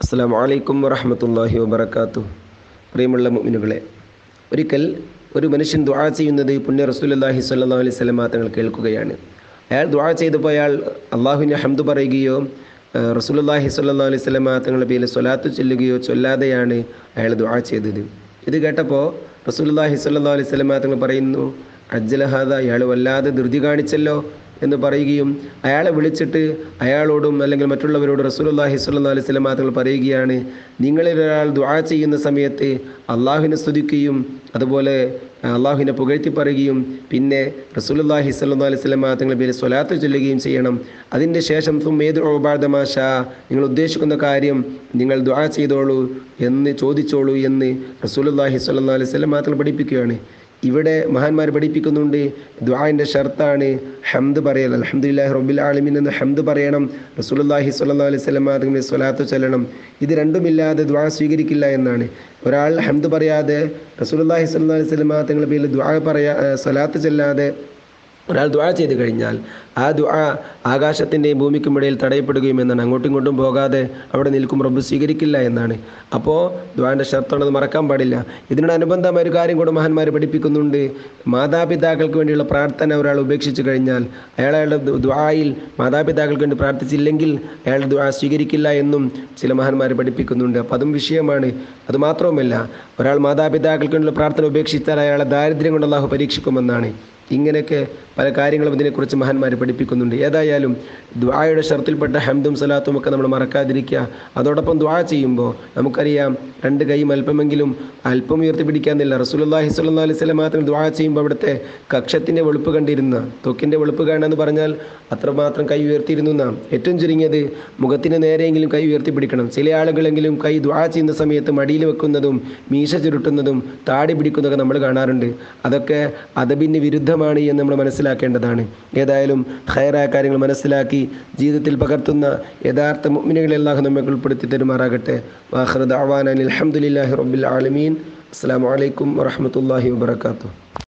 അസ്സാം വലൈക്കും വറഹമത്തല്ലാഹി വബർക്കാത്തു പ്രിയമുള്ള മുഅ്മിനുകളെ ഒരിക്കൽ ഒരു മനുഷ്യൻ ദുആ ചെയ്യുന്നത് പുണ്യ റസൂലുള്ളാഹി സ്വല്ലല്ലാഹു അലൈഹി വസല്ലം തങ്ങൾ കേൾക്കുകയാണ് അയാൾ ദുആ ചെയ്തപ്പോൾ അയാൾ അള്ളാഹുവിനെ ഹംദ് പറയുകയോ ഏഹ് റസൂലുള്ളാഹി സ്വല്ലല്ലാഹു അലൈഹി വസല്ലം തങ്ങളുടെ പേരിൽ സ്വലാത്ത് ചൊല്ലുകയോ ചൊല്ലാതെയാണ് അയാൾ ദുആ ചെയ്തത് ഇത് കേട്ടപ്പോൾ റസൂലുള്ളാഹി സ്വല്ലല്ലാഹു അലൈഹി വസല്ലം തങ്ങൾ പറയുന്നു അജ്ജലഹാദ അയാൾ വല്ലാതെ ധൃതി കാണിച്ചല്ലോ എന്ന് പറയുകയും അയാളെ വിളിച്ചിട്ട് അയാളോടും അല്ലെങ്കിൽ മറ്റുള്ളവരോട് റസൂലുള്ളാഹി സ്വല്ലല്ലാഹു അലൈഹി വസല്ലം തങ്ങൾ പറയുകയാണ് നിങ്ങളിൽ ഒരാൾ ദുആ ചെയ്യുന്ന സമയത്ത് അള്ളാഹുവിനെ സ്തുതിക്കുകയും അതുപോലെ അള്ളാഹുവിനെ പുകഴ്ത്തി പറയുകയും പിന്നെ റസൂലുള്ളാഹി സ്വല്ലല്ലാഹു അലൈഹി വസല്ലം തങ്ങളുടെ പേര് സ്വലാത്ത് ചൊല്ലുകയും ചെയ്യണം അതിൻ്റെ ശേഷം തുമ്മേത് ഓബാദമാഷ നിങ്ങൾ ഉദ്ദേശിക്കുന്ന കാര്യം നിങ്ങൾ ദുആ ചെയ്തോളൂ എന്ന് ചോദിച്ചോളൂ എന്ന് റസൂലുള്ളാഹി സ്വല്ലല്ലാഹു അലൈഹി വസല്ലം തങ്ങൾ പഠിപ്പിക്കുകയാണ് ഇവിടെ മഹാന്മാർ പഠിപ്പിക്കുന്നുണ്ട് ദ്വാൻ്റെ ഷർത്താണ് ഹംദ് പറയൽ അലഹമുല്ലാഹി റബ്ബിൽ ആലമീൻ എന്ന് ഹംദ് പറയണം റസൂലുള്ളാഹി സ്വല്ലല്ലാഹു അലൈഹി വസല്ലം അതിൻ്റെ സ്വലാത്ത് ചൊല്ലണം ഇത് രണ്ടുമില്ലാതെ ദ്വാ സ്വീകരിക്കില്ല എന്നാണ് ഒരാൾ ഹംദ് പറയാതെ റസൂലുള്ളാഹി സ്വല്ലല്ലാഹു അലൈഹി വസല്ലം തങ്ങളുടെ പേരിൽ ദ്വാ പറയാ സ്വലാത്ത് ചെല്ലാതെ ഒരാൾ ദുആ ചെയ്ത് കഴിഞ്ഞാൽ ആ ദുആ ആകാശത്തിൻ്റെയും ഭൂമിക്കും ഇടയിൽ തടയപ്പെടുകയും എന്നാണ് അങ്ങോട്ടും ഇങ്ങോട്ടും പോകാതെ അവിടെ നിൽക്കും റബ്ബ് സ്വീകരിക്കില്ല എന്നാണ് അപ്പോൾ ദുആൻ്റെ ഷർത്താണത് മറക്കാൻ പാടില്ല ഇതിനോടനുബന്ധമായ ഒരു കാര്യം കൂടെ മഹാന്മാർ പഠിപ്പിക്കുന്നുണ്ട് മാതാപിതാക്കൾക്ക് വേണ്ടിയുള്ള പ്രാർത്ഥന ഒരാൾ ഉപേക്ഷിച്ച് കഴിഞ്ഞാൽ അയാൾ അയാളുടെ ദുആയിൽ മാതാപിതാക്കൾക്ക് വേണ്ടി പ്രാർത്ഥിച്ചില്ലെങ്കിൽ അയാൾ ദുആ സ്വീകരിക്കില്ല എന്നും ചില മഹാന്മാർ പഠിപ്പിക്കുന്നുണ്ട് അപ്പോൾ അതും വിഷയമാണ് അതുമാത്രവുമല്ല ഒരാൾ മാതാപിതാക്കൾക്ക് വേണ്ടിയുള്ള പ്രാർത്ഥന ഉപേക്ഷിച്ചാൽ അയാളെ ദാരിദ്ര്യം കൊണ്ട് അള്ളാഹു പരീക്ഷിക്കുമെന്നാണ് ഇങ്ങനെയൊക്കെ പല കാര്യങ്ങളും ഇതിനെക്കുറിച്ച് മഹാന്മാർ പഠിപ്പിക്കുന്നുണ്ട് ഏതായാലും ദ്വായുടെ ഷർത്തിൽപ്പെട്ട ഹംദും സലാത്തും ഒക്കെ നമ്മൾ മറക്കാതിരിക്കുക അതോടൊപ്പം ദ്വാ ചെയ്യുമ്പോൾ നമുക്കറിയാം രണ്ട് കൈയും അല്പമെങ്കിലും അല്പം ഉയർത്തി പിടിക്കാന്നില്ല റസൂലുള്ളാഹി സ്വല്ലല്ലാഹു അലൈഹി വസല്ലം മാത്രം ദ്വാ ചെയ്യുമ്പോൾ അവിടുത്തെ കക്ഷത്തിൻ്റെ വെളുപ്പ് കണ്ടിരുന്ന തൊക്കിൻ്റെ വെളുപ്പ് കാണുക പറഞ്ഞാൽ അത്രമാത്രം കൈ ഉയർത്തിയിരുന്നു നാം ഏറ്റവും ചുരുങ്ങിയത് മുഖത്തിന് നേരെയെങ്കിലും കൈ ഉയർത്തി പിടിക്കണം ചില ആളുകളെങ്കിലും കൈ ദ്വാ ചെയ്യുന്ന സമയത്ത് മടിയിൽ വെക്കുന്നതും മീശ ചുരുട്ടുന്നതും താടി പിടിക്കുന്നതൊക്കെ നമ്മൾ കാണാറുണ്ട് അതൊക്കെ അതബിന് വിരുദ്ധമാണ് എന്ന് നമ്മൾ മനസ്സിലാക്കേണ്ടതാണ് ഏതായാലും ഹയറായ കാര്യങ്ങൾ മനസ്സിലാക്കി ജീവിതത്തിൽ പകർത്തുന്ന യഥാർത്ഥ മുഅ്മിനുകളെ അല്ലാഹു നമ്മെ ഉൾപ്പെടുത്തി തരുമാറാകട്ടെ വാഹൃദ് അവാൻ അലഹമുല്ലാഹി റബ്ബിൽ ആലമീൻ അസ്സാം വലൈക്കും വറഹമത്തല്ലാഹി വാബർക്കാത്തു